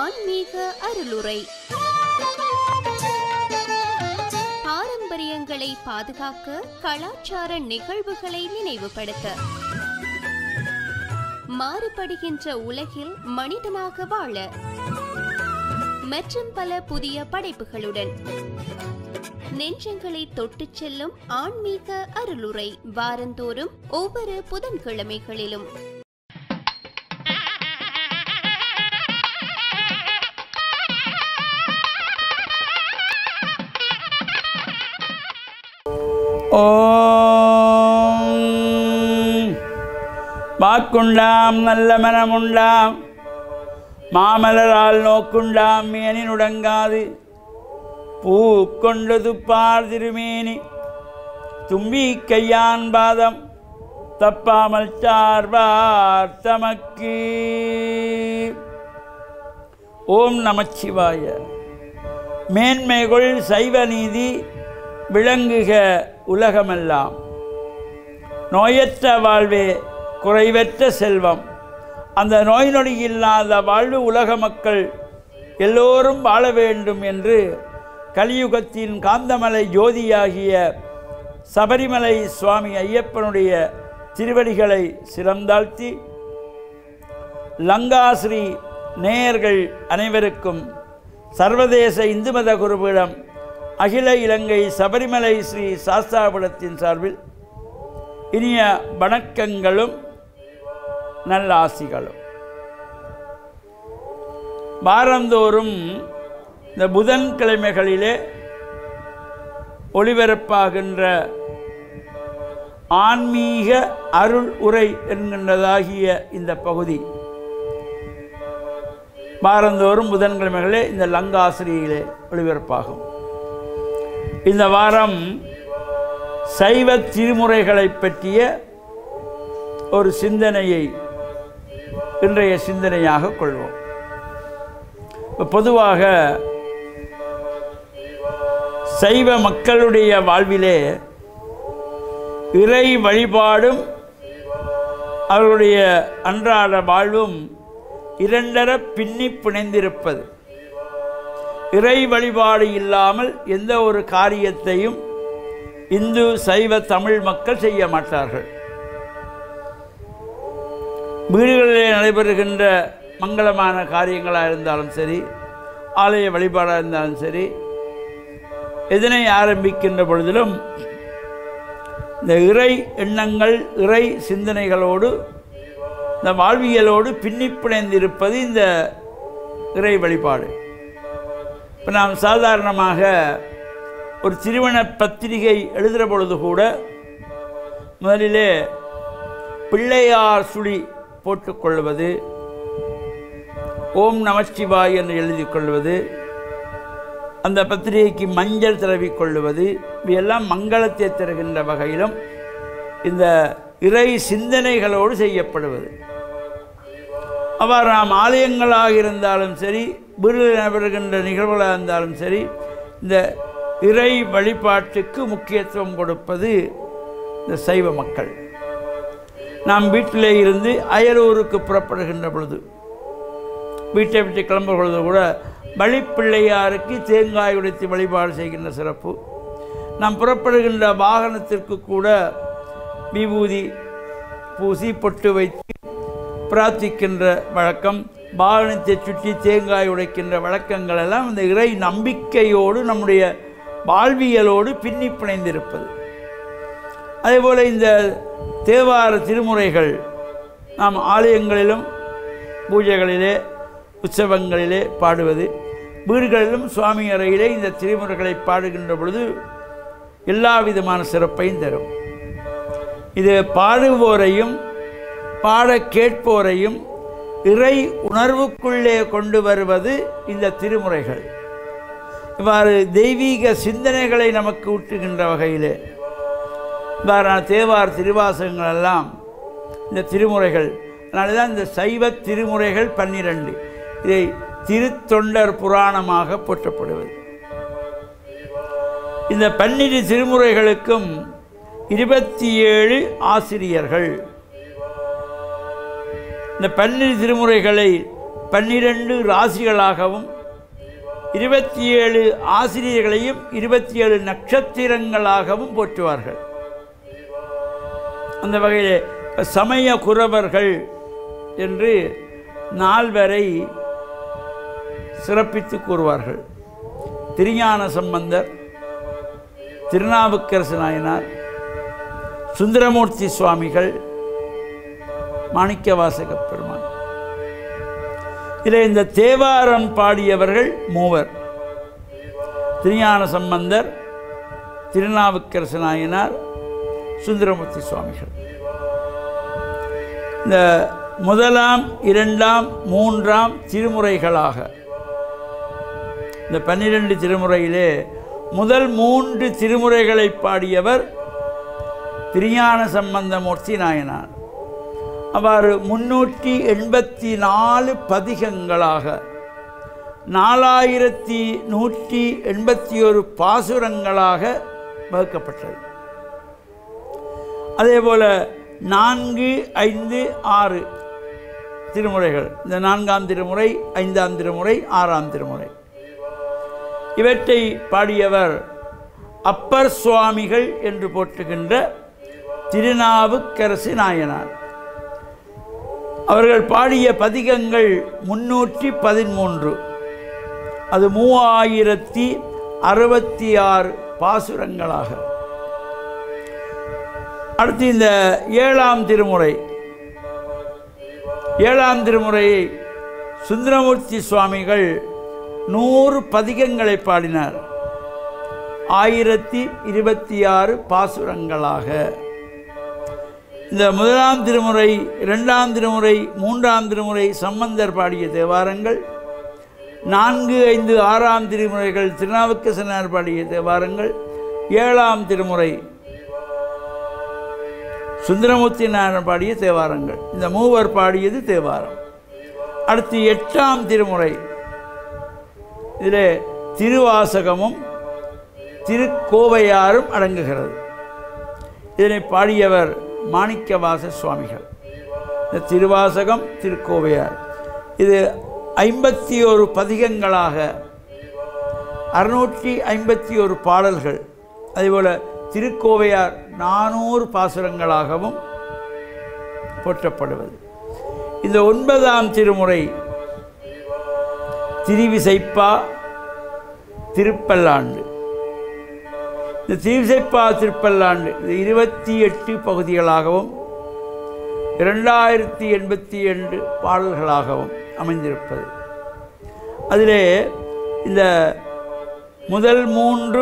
ஆன்மீக அருளுரை பாரம்பரியங்களை பாதுகாக்க கலாச்சார நிகழ்வுகளை நினைவுபடுத்த மாறுபடுகின்ற உலகில் மனிதனாக வாழ மற்றும் பல புதிய படைப்புகளுடன் நெஞ்சங்களை தொட்டுச் செல்லும் ஆன்மீக அருளுரை வாரந்தோறும் ஒவ்வொரு புதன்கிழமைகளிலும் ஓம் வாக்குண்டாம் நல்ல மனமுண்டாம் மாமலரால் நோக்குண்டாம் மேனினுடங்காது பூ கொண்டு துப்பார் திருமேனி தும்பி கையான் பாதம் தப்பாமல் சார்பார் தமக்கு ஓம் நமச்சிவாய மேன்மைகள் சைவ நீதி விளங்குக உலகமெல்லாம் நோயற்ற வாழ்வே குறைவற்ற செல்வம் அந்த நோய் நொடி இல்லாத வாழ்வு உலக மக்கள் எல்லோரும் வாழ வேண்டும் என்று கலியுகத்தின் காந்தமலை ஜோதியாகிய சபரிமலை சுவாமி ஐயப்பனுடைய திருவடிகளை சிறந்தாழ்த்தி லங்காஸ்ரீ நேயர்கள் அனைவருக்கும் சர்வதேச இந்து மத குருபீடம் அகில இலங்கை சபரிமலை ஸ்ரீ சாஸ்தாபுரத்தின் சார்பில் இனிய வணக்கங்களும் நல்ல ஆசிகளும் வாரந்தோறும் இந்த புதன்கிழமைகளிலே ஒளிபரப்பாகின்ற ஆன்மீக அருள் உரை என்கின்றதாகிய இந்த பகுதி வாரந்தோறும் புதன்கிழமைகளே இந்த லங்காசிரியிலே ஒளிபரப்பாகும் இந்த வாரம் சைவ திருமுறைகளை பற்றிய ஒரு சிந்தனையை இன்றைய சிந்தனையாக கொள்வோம் இப்ப பொதுவாக சைவ மக்களுடைய வாழ்விலே இறை வழிபாடும் அவர்களுடைய அன்றாட வாழ்வும் இரண்டர பின்னி பிணைந்திருப்பது இறை வழிபாடு இல்லாமல் எந்த ஒரு காரியத்தையும் இந்து சைவ தமிழ் மக்கள் செய்ய மாட்டார்கள் வீடுகளிலே நடைபெறுகின்ற மங்களமான காரியங்களாக இருந்தாலும் சரி ஆலய வழிபாடாக இருந்தாலும் சரி எதனை ஆரம்பிக்கின்ற பொழுதிலும் இந்த இறை எண்ணங்கள் இறை சிந்தனைகளோடு இந்த வாழ்வியலோடு பின்னி பிணைந்திருப்பது இந்த இறை வழிபாடு இப்போ நாம் சாதாரணமாக ஒரு திருமண பத்திரிகை எழுதுகிற பொழுது கூட முதலிலே பிள்ளையார் சுழி போட்டுக்கொள்வது ஓம் நமச்சிவாய் என்று எழுதி கொள்வது அந்த பத்திரிகைக்கு மஞ்சள் தடவிக் கொள்வது இவையெல்லாம் மங்களத்தை தருகின்ற வகையிலும் இந்த இறை சிந்தனைகளோடு செய்யப்படுவது அவ்வாறு நாம் ஆலயங்களாக இருந்தாலும் சரி வீடுகளில் நடைபெறுகின்ற நிகழ்வுகளாக இருந்தாலும் சரி இந்த இறை வழிபாட்டுக்கு முக்கியத்துவம் கொடுப்பது இந்த சைவ மக்கள் நாம் வீட்டிலே இருந்து அயலூருக்கு புறப்படுகின்ற பொழுது வீட்டை விட்டு கிளம்புற பொழுது கூட வழிப்பிள்ளையாருக்கு தேங்காய் உடைத்து வழிபாடு செய்கின்ற சிறப்பு நாம் புறப்படுகின்ற வாகனத்திற்கு கூட விபூதி பூசி பொட்டு வைத்து பிரார்த்திக்கின்ற வழக்கம் வாகனத்தை சுற்றி தேங்காய் உடைக்கின்ற வழக்கங்கள் எல்லாம் இந்த இறை நம்பிக்கையோடு நம்முடைய வாழ்வியலோடு பின்னி பிணைந்திருப்பது அதேபோல் இந்த தேவார திருமுறைகள் நாம் ஆலயங்களிலும் பூஜைகளிலே உற்சவங்களிலே பாடுவது வீடுகளிலும் சுவாமி அறையிலே இந்த திருமுறைகளை பாடுகின்ற பொழுது எல்லா விதமான சிறப்பையும் தரும் இது பாடுவோரையும் பாட கேட்போரையும் இறை உணர்வுக்குள்ளே கொண்டு வருவது இந்த திருமுறைகள் இவ்வாறு தெய்வீக சிந்தனைகளை நமக்கு ஊட்டுகின்ற வகையிலே இவ்வாறான தேவார் திருவாசகங்கள் எல்லாம் இந்த திருமுறைகள் அதனால தான் இந்த சைவ திருமுறைகள் பன்னிரண்டு இதை திருத்தொண்டர் புராணமாக போற்றப்படுவது இந்த பன்னிரு திருமுறைகளுக்கும் இருபத்தி ஏழு ஆசிரியர்கள் இந்த பன்னிரு திருமுறைகளை பன்னிரண்டு ராசிகளாகவும் இருபத்தி ஏழு ஆசிரியர்களையும் இருபத்தி ஏழு நட்சத்திரங்களாகவும் போற்றுவார்கள் அந்த வகையில் சமய குறவர்கள் என்று நால்வரை சிறப்பித்து கூறுவார்கள் திருஞான சம்பந்தர் திருநாவுக்கரசு நாயனார் சுந்தரமூர்த்தி சுவாமிகள் மாணிக்கவாசக பெருமான் இதில் இந்த தேவாரம் பாடியவர்கள் மூவர் திருஞான சம்பந்தர் திருநாவுக்கரசு நாயனார் சுந்தரமூர்த்தி சுவாமிகள் இந்த முதலாம் இரண்டாம் மூன்றாம் திருமுறைகளாக இந்த பன்னிரண்டு திருமுறையிலே முதல் மூன்று திருமுறைகளை பாடியவர் திருஞான சம்பந்தமூர்த்தி நாயனார் அவ்வாறு முன்னூற்றி எண்பத்தி நாலு பதிகங்களாக நாலாயிரத்தி நூற்றி எண்பத்தி ஒரு பாசுரங்களாக வகுக்கப்பட்டது அதேபோல நான்கு ஐந்து ஆறு திருமுறைகள் இந்த நான்காம் திருமுறை ஐந்தாம் திருமுறை ஆறாம் திருமுறை இவற்றை பாடியவர் அப்பர் சுவாமிகள் என்று போற்றுகின்ற திருநாவுக்கரசு நாயனார் அவர்கள் பாடிய பதிகங்கள் முன்னூற்றி பதிமூன்று அது மூவாயிரத்தி அறுபத்தி ஆறு பாசுரங்களாக அடுத்து இந்த ஏழாம் திருமுறை ஏழாம் திருமுறையை சுந்தரமூர்த்தி சுவாமிகள் நூறு பதிகங்களை பாடினார் ஆயிரத்தி இருபத்தி ஆறு பாசுரங்களாக இந்த முதலாம் திருமுறை இரண்டாம் திருமுறை மூன்றாம் திருமுறை சம்பந்தர் பாடிய தேவாரங்கள் நான்கு ஐந்து ஆறாம் திருமுறைகள் திருநாவுக்கசனார் பாடிய தேவாரங்கள் ஏழாம் திருமுறை சுந்தரமூர்த்தி நாயனர் பாடிய தேவாரங்கள் இந்த மூவர் பாடியது தேவாரம் அடுத்து எட்டாம் திருமுறை இதில் திருவாசகமும் திருக்கோவையாரும் அடங்குகிறது இதனை பாடியவர் மாணிக்கவாச சுவாமிகள் இந்த திருவாசகம் திருக்கோவையார் இது ஐம்பத்தி ஒரு பதிகங்களாக அறுநூற்றி ஐம்பத்தி ஒரு பாடல்கள் அதேபோல் திருக்கோவையார் நானூறு பாசுரங்களாகவும் போற்றப்படுவது இந்த ஒன்பதாம் திருமுறை திருவிசைப்பா திருப்பல்லாண்டு இந்த திருவிசைப்பா திருப்பல்லாண்டு இது இருபத்தி எட்டு பகுதிகளாகவும் இரண்டாயிரத்தி எண்பத்தி ரெண்டு பாடல்களாகவும் அமைந்திருப்பது அதிலே இந்த முதல் மூன்று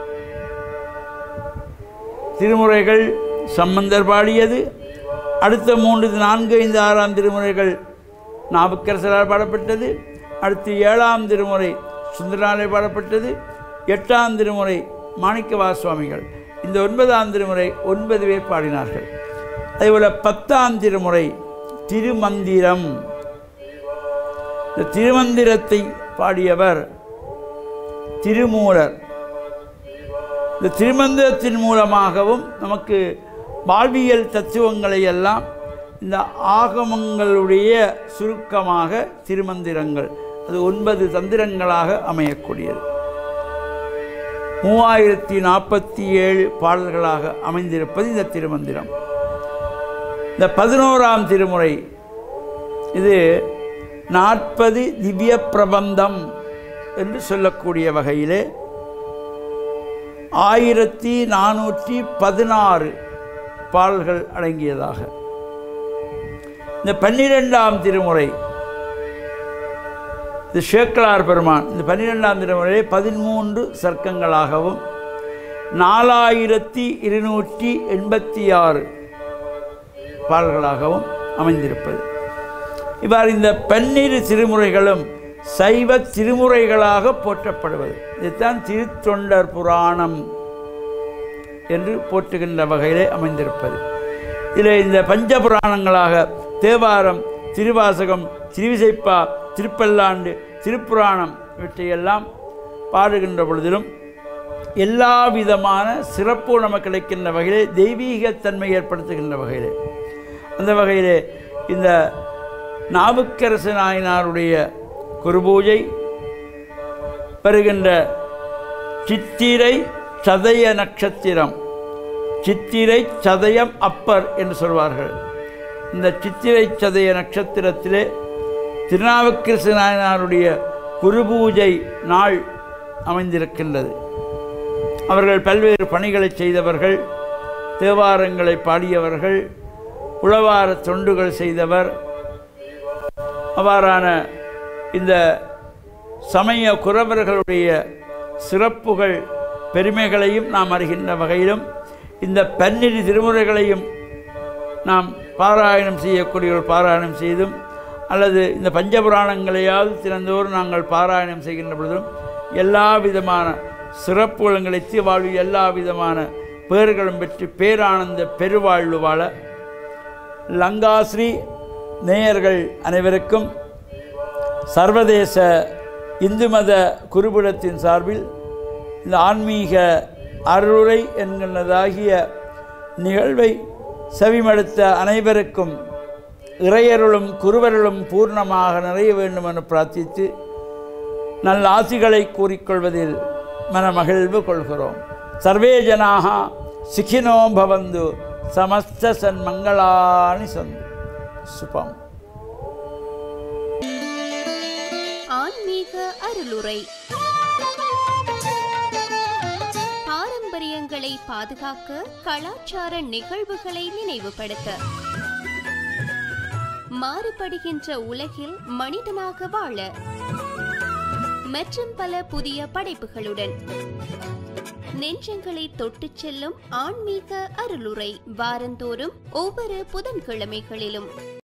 திருமுறைகள் சம்பந்தர் பாடியது அடுத்த மூன்று நான்கு ஐந்து ஆறாம் திருமுறைகள் நாவுக்கரசரால் பாடப்பட்டது அடுத்து ஏழாம் திருமுறை சுந்தராலே பாடப்பட்டது எட்டாம் திருமுறை மாணிக்கவா சுவாமிகள் இந்த ஒன்பதாம் திருமுறை ஒன்பது பேர் பாடினார்கள் அதேபோல் பத்தாம் திருமுறை திருமந்திரம் இந்த திருமந்திரத்தை பாடியவர் திருமூலர் இந்த திருமந்திரத்தின் மூலமாகவும் நமக்கு வாழ்வியல் தத்துவங்களை எல்லாம் இந்த ஆகமங்களுடைய சுருக்கமாக திருமந்திரங்கள் அது ஒன்பது தந்திரங்களாக அமையக்கூடியது மூவாயிரத்தி நாற்பத்தி ஏழு பாடல்களாக அமைந்திருப்பது இந்த திருமந்திரம் இந்த பதினோராம் திருமுறை இது நாற்பது திவ்ய பிரபந்தம் என்று சொல்லக்கூடிய வகையிலே ஆயிரத்தி நானூற்றி பதினாறு பாடல்கள் அடங்கியதாக இந்த பன்னிரெண்டாம் திருமுறை இது ஷேக்கலார் பெருமான் இந்த பன்னிரெண்டாம் திருமுறை பதிமூன்று சர்க்கங்களாகவும் நாலாயிரத்தி இருநூற்றி எண்பத்தி ஆறு பாடல்களாகவும் அமைந்திருப்பது இவ்வாறு இந்த பன்னிரு திருமுறைகளும் சைவ திருமுறைகளாக போற்றப்படுவது இதுதான் திருத்தொண்டர் புராணம் என்று போற்றுகின்ற வகையிலே அமைந்திருப்பது இதில் இந்த பஞ்ச புராணங்களாக தேவாரம் திருவாசகம் திருவிசைப்பா திருப்பல்லாண்டு திருப்புராணம் இவற்றையெல்லாம் பாடுகின்ற பொழுதிலும் எல்லா விதமான சிறப்பு நமக்கு கிடைக்கின்ற வகையிலே தெய்வீகத்தன்மை ஏற்படுத்துகின்ற வகையிலே அந்த வகையிலே இந்த நாவுக்கரசு நாயனாருடைய குருபூஜை வருகின்ற சித்திரை சதய நட்சத்திரம் சித்திரை சதயம் அப்பர் என்று சொல்வார்கள் இந்த சித்திரை சதய நட்சத்திரத்திலே திருநாவுக்கரசு நாயனாருடைய குருபூஜை நாள் அமைந்திருக்கின்றது அவர்கள் பல்வேறு பணிகளை செய்தவர்கள் தேவாரங்களை பாடியவர்கள் உளவார தொண்டுகள் செய்தவர் அவ்வாறான இந்த சமய குறவர்களுடைய சிறப்புகள் பெருமைகளையும் நாம் அறிகின்ற வகையிலும் இந்த பன்னிரு திருமுறைகளையும் நாம் பாராயணம் செய்யக்கூடியவர்கள் பாராயணம் செய்தும் அல்லது இந்த பஞ்சபுராணங்களையாவது திறந்தோறும் நாங்கள் பாராயணம் செய்கின்ற பொழுதும் எல்லா விதமான சிறப்புகளும் கிடைத்து வாழ்வில் எல்லா விதமான பேர்களும் பெற்று பேரானந்த பெருவாழ்வு வாழ லங்காஸ்ரீ நேயர்கள் அனைவருக்கும் சர்வதேச இந்து மத குருபுடத்தின் சார்பில் இந்த ஆன்மீக அருளை என்கின்றதாகிய நிகழ்வை செவிமடுத்த அனைவருக்கும் இறையருளும் குருவருளும் பூர்ணமாக நிறைய வேண்டும் என பிரார்த்தித்து நல்ல ஆசிகளை கூறிக்கொள்வதில் மனமகிழ்வு கொள்கிறோம் சர்வே ஜனாக சிக்கினோ பவந்து சமஸ்த சன்மங்களானி சந்து சுபம் ஆன்மீக அருளுரை பாரம்பரியங்களை பாதுகாக்க கலாச்சார நிகழ்வுகளை நினைவுபடுத்த மாறுபடுகின்ற உலகில் மனிதனாக வாழ மற்றும் பல புதிய படைப்புகளுடன் நெஞ்சங்களை தொட்டுச் செல்லும் ஆன்மீக அருளுரை வாரந்தோறும் ஒவ்வொரு புதன்கிழமைகளிலும்